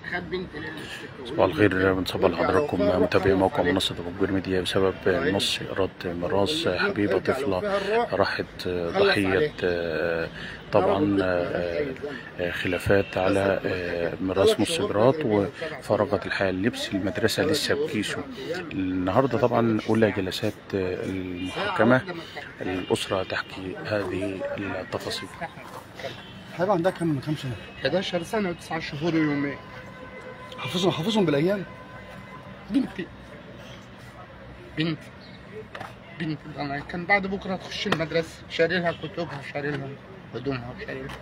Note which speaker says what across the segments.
Speaker 1: خد بنتي للسكه
Speaker 2: صباح الخير بنصبح لحضراتكم متابعي موقع منصة أبو كبير ميديا بسبب نص إيراد ميراث حبيبة طفلة راحت ضحية طبعا خلافات على ميراث نص إيراد وفرغت الحياة اللبس المدرسة لسه بكيسه النهاردة طبعا أولى جلسات المحاكمة الأسرة تحكي هذه التفاصيل
Speaker 3: حبيبي عندها كام كام سنه
Speaker 1: 11 سنه و9 شهور ويومين
Speaker 3: حافظهم حافظهم بالايام
Speaker 1: بنتي بنتي بنتي انا كان بعد بكره تخش المدرسه شاري لها كتبها شاري لها هدومها وشاري لها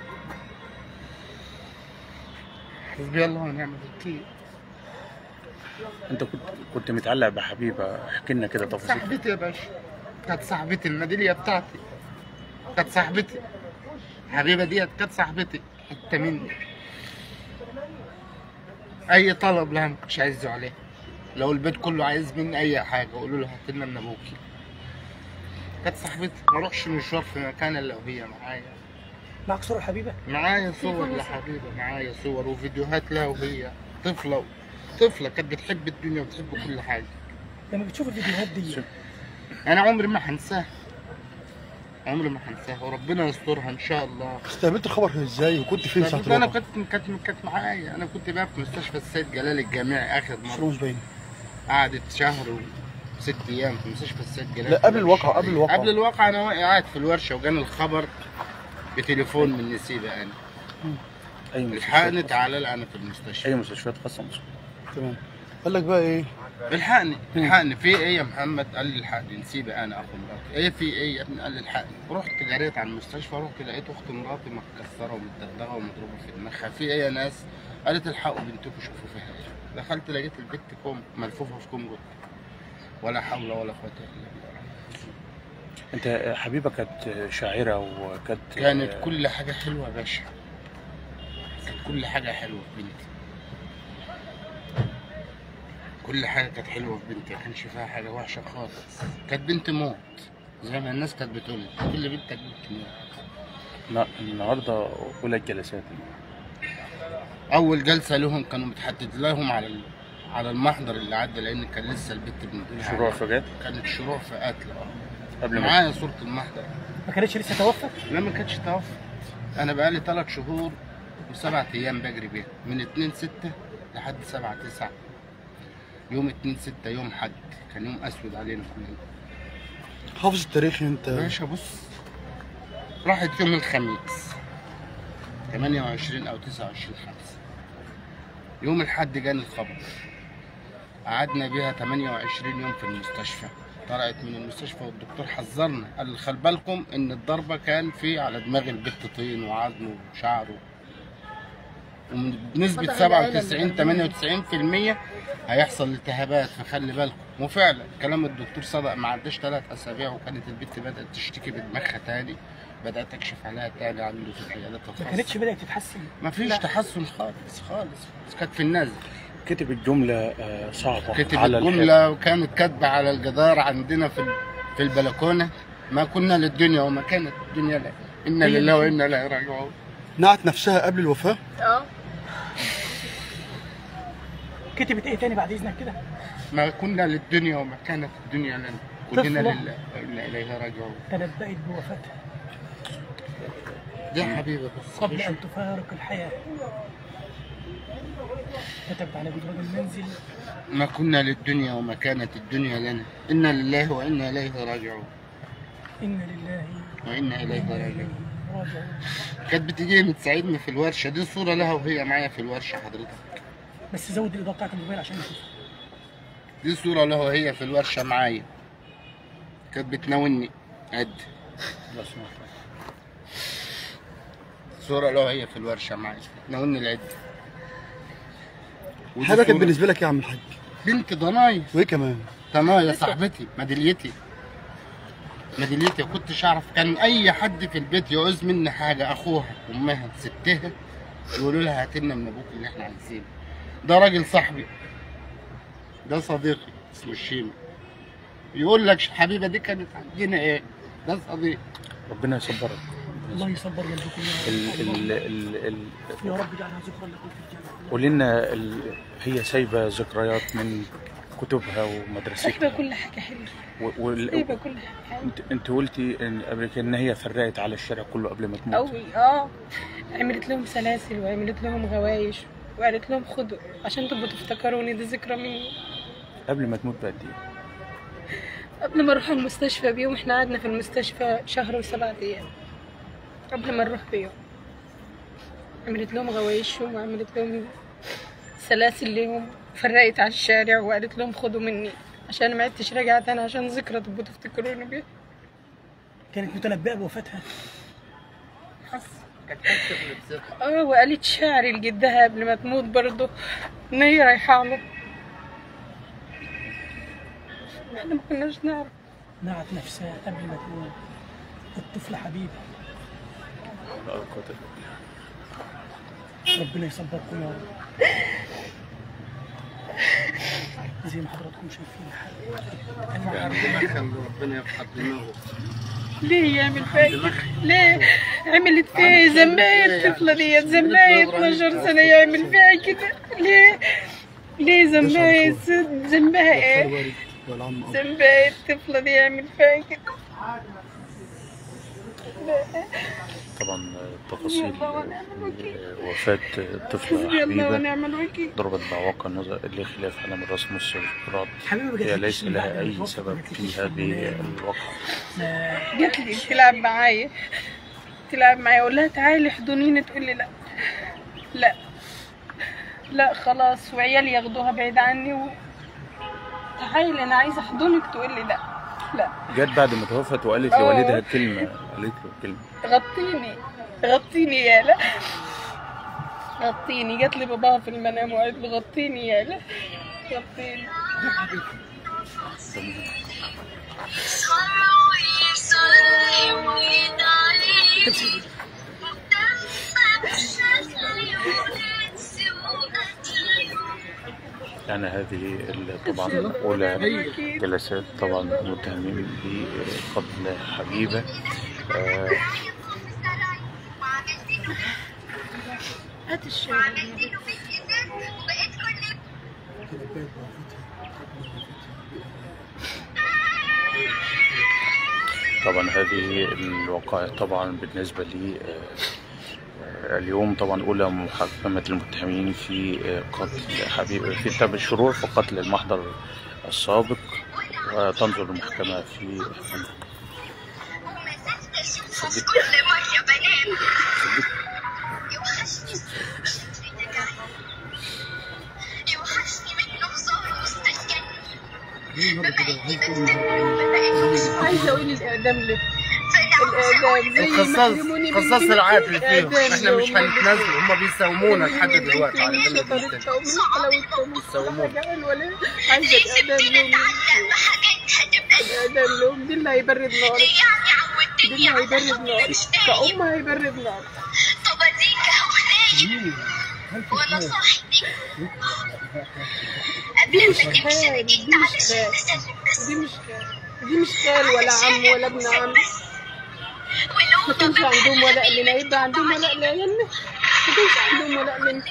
Speaker 1: حسبي الله ونعم الوكيل
Speaker 2: أنت كنت كنت متعلق بحبيبة احكي لنا كده تفاصيل
Speaker 1: صاحبتي يا باشا كانت صاحبتي الميداليه بتاعتي كانت صاحبتي حبيبه ديت كانت صاحبتي حتى مني اي طلب لها ما كنتش عايزه عليها لو البيت كله عايز مني اي حاجه قولوا له هات لنا من ابوكي كانت صاحبتي ما اروحش مشوار في مكان الا وهي معايا
Speaker 4: معك صورة حبيبة؟
Speaker 1: معايا صور لحبيبه معايا صور وفيديوهات لها وهي طفله طفله كانت بتحب الدنيا وبتحب كل حاجه
Speaker 4: لما بتشوف الفيديوهات دي
Speaker 1: انا عمري ما هنساها عمري ما هنساها وربنا يسترها ان شاء الله
Speaker 3: استقبلت الخبر ازاي وكنت فين ساعه
Speaker 1: انا
Speaker 3: الوقعه؟
Speaker 1: كنت كانت كانت معايا انا كنت بقى في مستشفى السيد جلال الجامعي اخر
Speaker 3: الصوره
Speaker 1: مره
Speaker 3: مش باينه
Speaker 1: قعدت شهر وست ايام في مستشفى السيد جلال
Speaker 3: لا، قبل الواقعة، قبل الواقعة.
Speaker 1: قبل الواقعة انا قاعد في الورشه وجاني الخبر بتليفون من نسيبه انا
Speaker 2: أي
Speaker 1: الحقني
Speaker 2: مستشفيات
Speaker 1: تعالى لي انا في المستشفى
Speaker 2: أي مستشفيات خاصة مصر
Speaker 3: تمام قال لك بقى ايه
Speaker 1: الحقني الحقني في ايه يا محمد قال لي الحقني نسيبه انا اخو مراتي ايه في ايه يا ابني قال لي الحقني رحت جريت على المستشفى رحت لقيت اخت مراتي متكسره ومتدغدغه ومضروبه في دماغها في ايه يا ناس قالت الحقوا بنتكم شوفوا فيها ايه دخلت لقيت البت كوم ملفوفه في كوم جوه ولا حول ولا قوه الا بالله
Speaker 2: أنت حبيبة كانت شاعرة وكانت
Speaker 1: كانت كل حاجه حلوه يا باشا كانت كل حاجه حلوه في بنتي كل حاجه كانت حلوه في بنتي ما كانش فيها حاجه وحشه خالص كانت بنت موت زي ما الناس كانت بتقول كل بنتك بنت موت
Speaker 2: لا النهارده أولى الجلسات
Speaker 1: اول جلسه لهم كانوا متحدد لهم على ال- على المحضر اللي عدى لان كان لسه البت بنقول
Speaker 2: شروع فجات
Speaker 1: كانت شروع في قتل اه
Speaker 2: قبل ما
Speaker 1: معايا صوره المحضر
Speaker 4: ما كانتش لسه توفت؟
Speaker 1: لا ما كانتش توفت انا بقالي ثلاث شهور وسبعة ايام بجري بيها من 2 6 لحد 7 9 يوم 2 6 يوم حد كان يوم اسود علينا كلنا
Speaker 3: حافظ التاريخ انت
Speaker 1: باشا بص راحت يوم الخميس 28 او 29 5 يوم الحد جاني الخبر قعدنا بيها 28 يوم في المستشفى طلعت من المستشفى والدكتور حذرنا قال خلي بالكم ان الضربه كان في على دماغ البت طين وعظم وشعره وبنسبة 97 98% هيحصل التهابات فخلي بالكم وفعلا كلام الدكتور صدق ما عداش ثلاث اسابيع وكانت البت بدات تشتكي بدماغها تاني بدات اكشف عليها تاني عنده في العيادات
Speaker 4: ما
Speaker 1: الخاصه
Speaker 4: كانتش بدأت تتحسن؟
Speaker 1: ما فيش تحسن خالص خالص بس كانت في النازل
Speaker 2: كتب الجملة آه، صعبة
Speaker 1: كتب
Speaker 2: على الحب.
Speaker 1: الجمله وكانت كاتبه على الجدار عندنا في ال- في البلكونه ما كنا للدنيا وما كانت الدنيا لنا انا لله وانا اليه راجعون
Speaker 3: نعت نفسها قبل الوفاه
Speaker 5: اه
Speaker 4: كتبت ايه تاني بعد اذنك كده؟
Speaker 1: ما كنا للدنيا وما كانت الدنيا لنا كلنا
Speaker 4: طفلة.
Speaker 1: لله وانا اليه راجعون
Speaker 4: تنبأت بوفاتها
Speaker 1: دي حبيبه بس
Speaker 4: قبل ان تفارق الحياة كتبت على جدران المنزل
Speaker 1: ما كنا للدنيا وما كانت الدنيا لنا انا لله وانا اليه راجعون
Speaker 4: إن لله
Speaker 1: وانا اليه راجعون
Speaker 4: راجعون
Speaker 1: كانت بتيجي تساعدني في الورشه دي صوره لها وهي معايا في الورشه حضرتك
Speaker 4: بس زود الإضاءة بتاعت الموبايل عشان نشوف
Speaker 1: دي صوره لها وهي في الورشه معايا كانت بتناولني قد
Speaker 2: الله يسامحك.
Speaker 1: صوره لها وهي في الورشه معايا بتناولني العد ودي
Speaker 3: حاجه كانت
Speaker 1: صورة-
Speaker 3: بالنسبه لك إيه يا عم الحاج
Speaker 1: بنت ضناي
Speaker 3: وايه كمان
Speaker 1: ضنايا صاحبتي ميداليتي ميداليتي كنتش اعرف كان اي حد في البيت يعوز مني حاجه اخوها امها ستها يقولوا لها هات لنا من ابوك اللي احنا عايزينه ده راجل صاحبي ده صديقي اسمه الشيمي يقول لك حبيبه دي كانت عندنا ايه ده صديق
Speaker 2: ربنا يصبرك
Speaker 4: الله يصبر قلبكم
Speaker 2: ال
Speaker 4: يا
Speaker 2: ال
Speaker 4: رب
Speaker 2: ال ال
Speaker 4: يا رب اجعلها ذكرى لكم في الجنة
Speaker 2: قولي لنا ال- هي سايبه ذكريات من كتبها ومدرستها
Speaker 5: سايبة كل حاجة حلوة
Speaker 2: و- وال-
Speaker 5: سايبة كل حاجة حلوة
Speaker 2: انت انت قلتي ان قبل كده ان هي فرقت على الشارع كله قبل ما تموت
Speaker 5: أوي اه عملت لهم سلاسل وعملت لهم غوايش وقالت لهم خدوا عشان تبقوا تفتكروني دي ذكرى مني
Speaker 2: قبل ما تموت بقد ايه
Speaker 5: قبل ما اروح المستشفى بيوم احنا قعدنا في المستشفى شهر وسبعة ايام قبل ما نروح بيوم عملت لهم غوايشهم وعملت لهم سلاسل ليهم فرقت على الشارع وقالت لهم خدوا مني عشان ما عدتش راجعة تاني عشان ذكرى تبقوا تفتكروني بيها
Speaker 4: كانت متنبئة بوفاتها
Speaker 1: كانت حاسه بنفسها
Speaker 5: اه وقالت شعري لجدها قبل ما تموت برضه ان هي رايحة له احنا ما كناش نعرف
Speaker 4: نعت نفسها قبل ما تموت الطفلة حبيبة ربنا يصبركم يا رب زي ما حضراتكم شايفين الحال
Speaker 1: ربنا يخلي ربنا يفتح دماغه
Speaker 5: ليه يعمل فيا كده؟ ليه عملت فيا زماية الطفلة ديت زماية 12 سنة يعمل فيها كده ليه ليه زماية ست ذنبها ايه
Speaker 3: الوالد والعم أب.
Speaker 5: ذنبها ايه الطفلة دي يعمل فيها كده
Speaker 2: طبعا تفاصيل وفاة طفلة
Speaker 5: حسبي الله
Speaker 2: حبيبة
Speaker 5: ونعم الوكيل
Speaker 2: ضربت بواقع النظر اللي خلاف على مراس مصر القراد
Speaker 4: حبيبي ما
Speaker 2: هي
Speaker 4: جاتلكيش
Speaker 2: ليس
Speaker 4: من بعد
Speaker 2: لها
Speaker 4: ما
Speaker 2: أي
Speaker 4: توفت،
Speaker 2: سبب
Speaker 4: ما
Speaker 2: في
Speaker 4: جاتلكيش
Speaker 2: هذه
Speaker 4: المنام.
Speaker 2: الواقعة
Speaker 4: ما-
Speaker 5: جات لي تلعب معايا تلعب معايا اقول لها تعالي احضنيني تقول لي لا لا لا خلاص وعيالي ياخدوها بعيد عني و... تعالي انا عايزه احضنك تقول لي لا لا
Speaker 2: جت بعد ما توفت وقالت
Speaker 5: آه.
Speaker 2: لوالدها كلمة قالت له كلمة
Speaker 5: غطيني غطيني يا لا غطيني جات لي باباها في المنام وقالت له غطيني يا لا غطيني
Speaker 2: يعني هذه ال- طبعا أولى جلسات طبعا متهمين بقتل حبيبة آه،
Speaker 5: هات الشاي
Speaker 2: طبعا هذه الوقائع طبعا بالنسبة لي آه، آه، اليوم طبعا أولى محاكمة المتهمين في آه، قتل حبيب في تم الشرور في قتل المحضر السابق وتنظر المحكمة في
Speaker 5: عايزه اقول الاعدام ليه الاعدام زي ما
Speaker 1: القصاص
Speaker 5: حرموني من
Speaker 1: قصاص
Speaker 5: بنتي،
Speaker 1: العادل فيهم
Speaker 5: إعدام
Speaker 1: احنا مش
Speaker 5: لهم.
Speaker 1: هنتنازلوا هم بيساومونا لحد دلوقتي على
Speaker 5: من
Speaker 1: ذنب
Speaker 5: شطارتها
Speaker 1: المجتمع
Speaker 5: ومن حلاوتها ومن كل
Speaker 1: يساومونا.
Speaker 5: حاجه حلوه ليه عايزه الاعدام لهم الاعدام لهم دي اللي هيبرد ناري دي اللي هيبرد ناري كأم هيبرد ناري دي مش خال دي مش خال دي مش خال دي مش خال ولا عم ولا ابن عم ما كانش عندهم ولاء لنا يبقى عندهم ولاء لعيالنا ما كانش عندهم ولاء لنا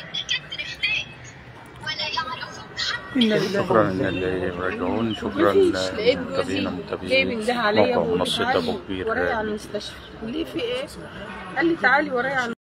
Speaker 5: إنا لله
Speaker 2: شكرا للي راجعون شكرا
Speaker 5: مفيش لقيت
Speaker 2: لمتابعينا
Speaker 5: جوزي جاي
Speaker 2: متابعين
Speaker 5: بنده عليا
Speaker 2: موقع
Speaker 5: وبيقول
Speaker 2: منصة
Speaker 5: تعالي
Speaker 2: أبو كبير
Speaker 5: ورايا على المستشفى ليه في ايه؟ قال لي تعالي ورايا على